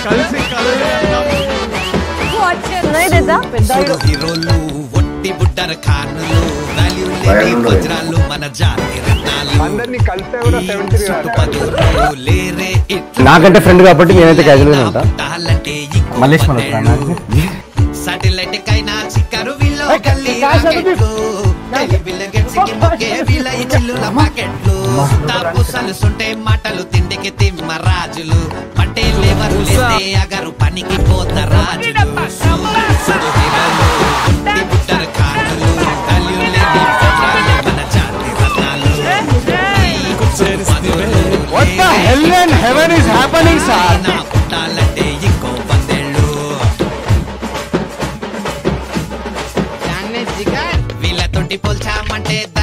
కలిసి చూడు హీరోలు ఒట్టి బుడ్డర ఖానులు వాల్యూ లేని వజ్రాలు మన జాతి రత్నాలు అందరినీ కలిస్తే కూడా సెవెంటీ పదురు లేరే ఇట్లా నాకంటే ఫ్రెండ్ కాబట్టి నేనైతే క్యాజువల్ గా ఉంటా పుట్టాలంటే మల్లేష్ మల్హోత్రా సాటిలైట్ కైనా చిక్కరు వీళ్ళు గల్లీ రాకెట్లు టెలివిజన్ గెట్స్కి మొక్కే వీళ్ళ ఈ చిల్లుల పాకెట్లు తాపు సలుసుంటే మాటలు తిండికి తిమ్మ రాజులు పట్టే లేవరు లేస్తే అగరు పనికి పోత రాజులు సుడు హీరోలు, పుట్టి పుట్టరు ఖానులు, value లేని వజ్రాలు మన జాతి రత్నాలు. ఈ పదులు What the hell in heaven is happening, sir? నా పుట్టాలంటే ఇంకో పందేళ్ళు వీళ్ళతోటి పోల్చామంటే